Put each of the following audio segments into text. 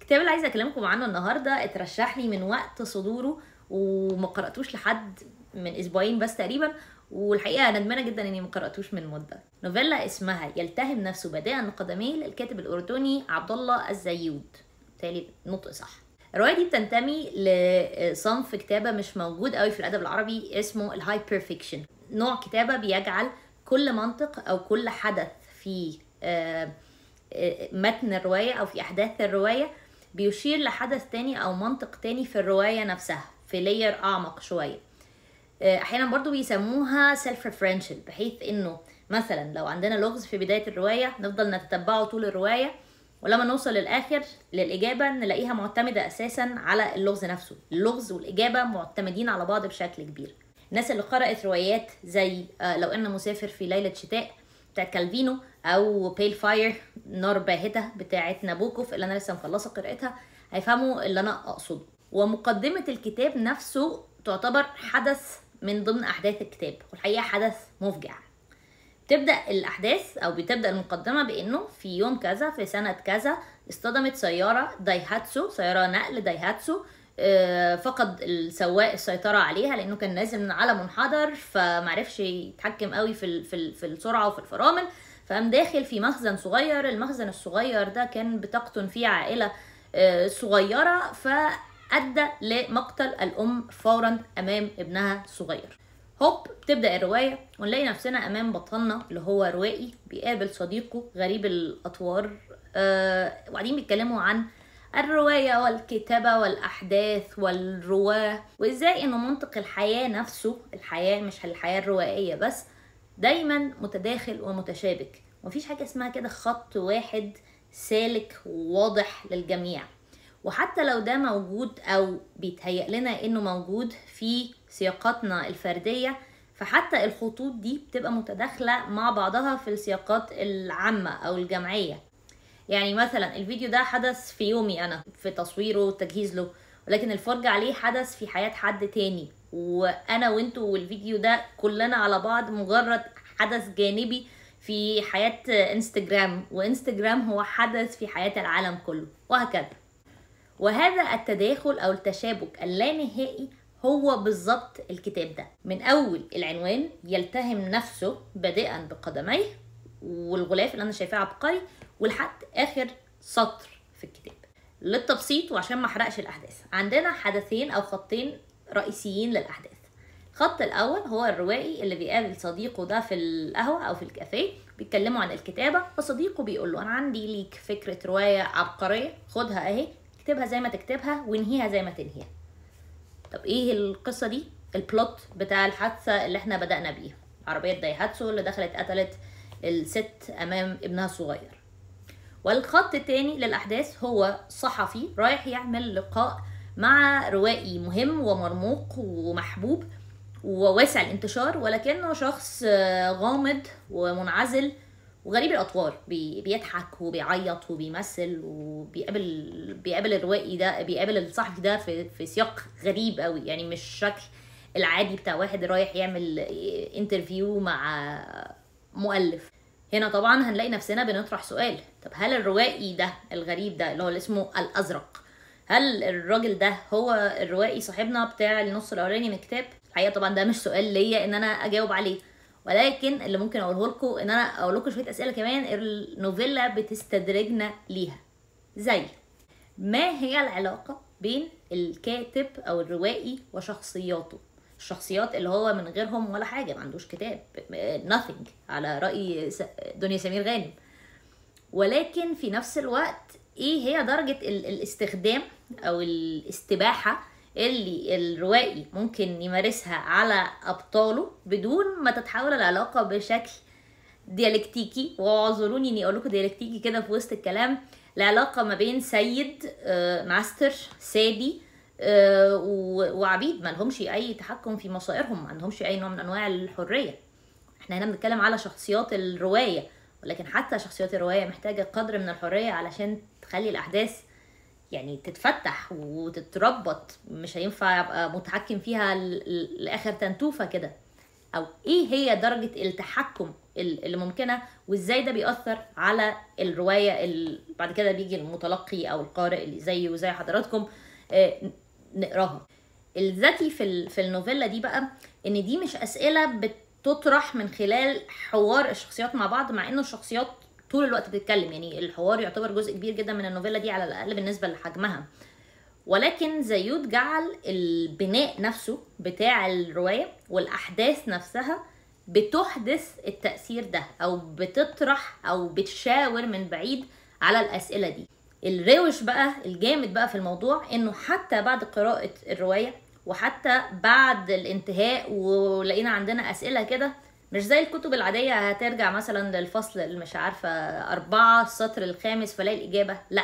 الكتاب اللي عايزه اكلمكم عنه النهارده اترشح لي من وقت صدوره وما قراتوش لحد من اسبوعين بس تقريبا والحقيقه ندمانه جدا اني ما قراتوش من مده نوفيلا اسمها يلتهم نفسه بادئا من قدميه للكاتب الاردني عبد الله الزيود بالتالي نطق صح الروايه دي بتنتمي لصنف كتابه مش موجود قوي في الادب العربي اسمه الهايبر فيكشن نوع كتابه بيجعل كل منطق او كل حدث في آه، آه، متن الروايه او في احداث الروايه بيشير لحدث تاني او منطق تاني في الروايه نفسها في لير اعمق شويه آه، احيانا برضو بيسموها سيلف ريفرنشال بحيث انه مثلا لو عندنا لغز في بدايه الروايه نفضل نتتبعه طول الروايه ولما نوصل للاخر للاجابه نلاقيها معتمده اساسا على اللغز نفسه اللغز والاجابه معتمدين على بعض بشكل كبير الناس اللي قرأت روايات زي آه، لو ان مسافر في ليله شتاء بتاعت كالفينو او بيل فاير نار باهته بتاعت نابوكوف اللي انا لسه مخلصه قراءتها هيفهموا اللي انا اقصده ومقدمه الكتاب نفسه تعتبر حدث من ضمن احداث الكتاب والحقيقه حدث مفجع تبدا الاحداث او بتبدا المقدمه بانه في يوم كذا في سنه كذا اصطدمت سياره دايهاتسو سياره نقل دايهاتسو آه، فقد السواق السيطره عليها لانه كان نازل من على منحدر فمعرفش يتحكم قوي في ال- في ال- في السرعه وفي الفرامل فقام داخل في مخزن صغير المخزن الصغير ده كان بتقطن فيه عائله آه، صغيره فادى لمقتل الام فورا امام ابنها الصغير هوب بتبدا الروايه ونلاقي نفسنا امام بطلنا اللي هو روائي بيقابل صديقه غريب الاطوار آه وبعدين بيتكلموا عن الروايه والكتابه والاحداث والرواه وازاي انه منطق الحياه نفسه الحياه مش الحياه الروائيه بس دايما متداخل ومتشابك مفيش حاجه اسمها كده خط واحد سالك وواضح للجميع وحتى لو ده موجود او بيتهيأ لنا انه موجود في سياقاتنا الفردية فحتى الخطوط دي بتبقى متداخلة مع بعضها في السياقات العامة او الجمعية يعني مثلا الفيديو ده حدث في يومي انا في تصويره والتجهيز له ولكن الفرجة عليه حدث في حياة حد تاني وانا وانتوا والفيديو ده كلنا على بعض مجرد حدث جانبي في حياة انستجرام وانستجرام هو حدث في حياة العالم كله وهكذا وهذا التداخل او التشابك اللانهائي هو بالظبط الكتاب ده من اول العنوان يلتهم نفسه بادئا بقدميه والغلاف اللي انا شايفاه عبقري ولحد اخر سطر في الكتاب للتبسيط وعشان ما احرقش الاحداث عندنا حدثين او خطين رئيسيين للاحداث الخط الاول هو الروائي اللي بيقابل صديقه ده في القهوه او في الكافيه بيتكلموا عن الكتابه فصديقه بيقول له انا عندي ليك فكره روايه عبقريه خدها اهي اكتبها زي ما تكتبها وانهيها زي ما تنهيها طب ايه القصه دي البلوت بتاع الحادثه اللي احنا بدانا بيها عربيه دايهاتسو اللي دخلت قتلت الست امام ابنها الصغير والخط التاني للاحداث هو صحفي رايح يعمل لقاء مع روائي مهم ومرموق ومحبوب وواسع الانتشار ولكنه شخص آه، غامض ومنعزل وغريب الاطوار بي- بيضحك وبيعيط وبيمثل وبيقابل بيقابل الروائي ده بيقابل الصحفي ده في في سياق غريب قوي يعني مش الشكل العادي بتاع واحد رايح يعمل انترفيو مع مؤلف هنا طبعا هنلاقي نفسنا بنطرح سؤال طب هل الروائي ده الغريب ده اللي هو اللي اسمه الازرق هل الراجل ده هو الروائي صاحبنا بتاع النص الاولاني من الكتاب الحقيقه طبعا ده مش سؤال ليا ان انا اجاوب عليه ولكن اللي ممكن اقوله لكم ان انا اقول لكم شويه اسئله كمان النوفيلا بتستدرجنا ليها زي ما هي العلاقه بين الكاتب او الروائي وشخصياته الشخصيات اللي هو من غيرهم ولا حاجه ما عندوش كتاب nothing على راي س- دنيا سمير غانم ولكن في نفس الوقت ايه هي درجة ال- الاستخدام او الاستباحة اللي الروائي ممكن يمارسها على ابطاله بدون ما تتحول العلاقة بشكل ديالكتيكي واعذروني اني اقول لكم ديالكتيكي كده في وسط الكلام العلاقة ما بين سيد آه، ماستر سادي آه، و- وعبيد ما لهمش اي تحكم في مصائرهم ما عندهمش اي نوع من انواع الحرية احنا هنا بنتكلم على شخصيات الرواية ولكن حتى شخصيات الرواية محتاجة قدر من الحرية علشان تخلي الأحداث يعني تتفتح وتتربط مش هينفع ابقى متحكم فيها ل- ل- لاخر تنتوفه كده او ايه هي درجه التحكم ال- اللي ممكنه وازاي ده بيأثر على الروايه اللي بعد كده بيجي المتلقي او القارئ اللي زيي وزي حضراتكم آه، نقراها الذكي في ال- في النوفيلا دي بقى ان دي مش اسئله بتطرح من خلال حوار الشخصيات مع بعض مع انه الشخصيات طول الوقت بتتكلم يعني الحوار يعتبر جزء كبير جدا من النوفيلا دي على الاقل بالنسبه لحجمها ولكن زيود جعل البناء نفسه بتاع الروايه والاحداث نفسها بتحدث التاثير ده او بتطرح او بتشاور من بعيد على الاسئله دي الروش بقى الجامد بقى في الموضوع انه حتى بعد قراءه الروايه وحتى بعد الانتهاء ولقينا عندنا اسئله كده مش زي الكتب العادية هترجع مثلا للفصل اللي مش عارفة أربعة السطر الخامس فلاقي الإجابة لأ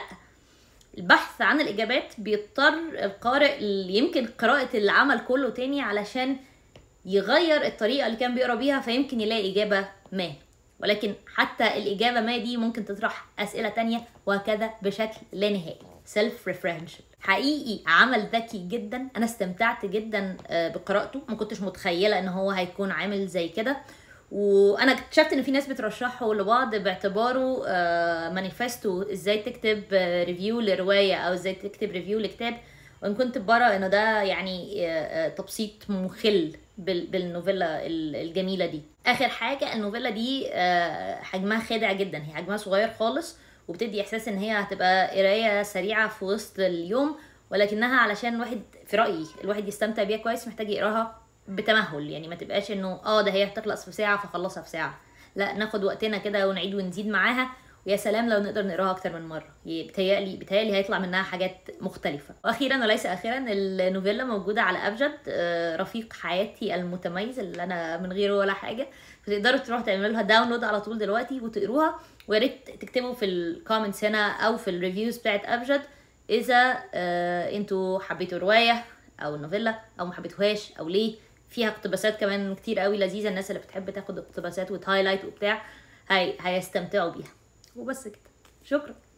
البحث عن الإجابات بيضطر القارئ اللي يمكن قراءة العمل كله تاني علشان يغير الطريقة اللي كان بيقرا بيها فيمكن يلاقي إجابة ما ولكن حتى الإجابة ما دي ممكن تطرح أسئلة تانية وهكذا بشكل لا نهائي سيلف ريفرنشال حقيقي عمل ذكي جدا انا استمتعت جدا آه، بقراءته ما كنتش متخيله ان هو هيكون عامل زي كده وانا اكتشفت ان في ناس بترشحه لبعض باعتباره مانيفستو ازاي تكتب ريفيو لروايه او ازاي تكتب ريفيو لكتاب وان كنت برى انه ده يعني آه، آه، تبسيط مخل بال- بالنوفيلا ال- الجميله دي اخر حاجه النوفيلا دي آه، حجمها خادع جدا هي حجمها صغير خالص وبتدي احساس ان هي هتبقى قرايه سريعه في وسط اليوم ولكنها علشان الواحد في رايي الواحد يستمتع بيها كويس محتاج يقراها بتمهل يعني ما تبقاش انه اه ده هي هتخلص في ساعه فخلصها في ساعه لا ناخد وقتنا كده ونعيد ونزيد معاها ويا سلام لو نقدر نقراها اكتر من مره بتهيألي بتهيألي هيطلع منها حاجات مختلفه واخيرا وليس اخيرا النوفيلا موجوده على ابجد آه، رفيق حياتي المتميز اللي انا من غيره ولا حاجه فتقدروا تروحوا تعملوا لها داونلود على طول دلوقتي وتقروها ويا ريت تكتبوا في الكومنتس هنا او في الريفيوز بتاعت ابجد اذا آه، انتوا حبيتوا الروايه او النوفيلا او ما حبيتوهاش او ليه فيها اقتباسات كمان كتير قوي لذيذه الناس اللي بتحب تاخد اقتباسات وتهايلايت وبتاع هي هيستمتعوا بيها وبس كده شكرا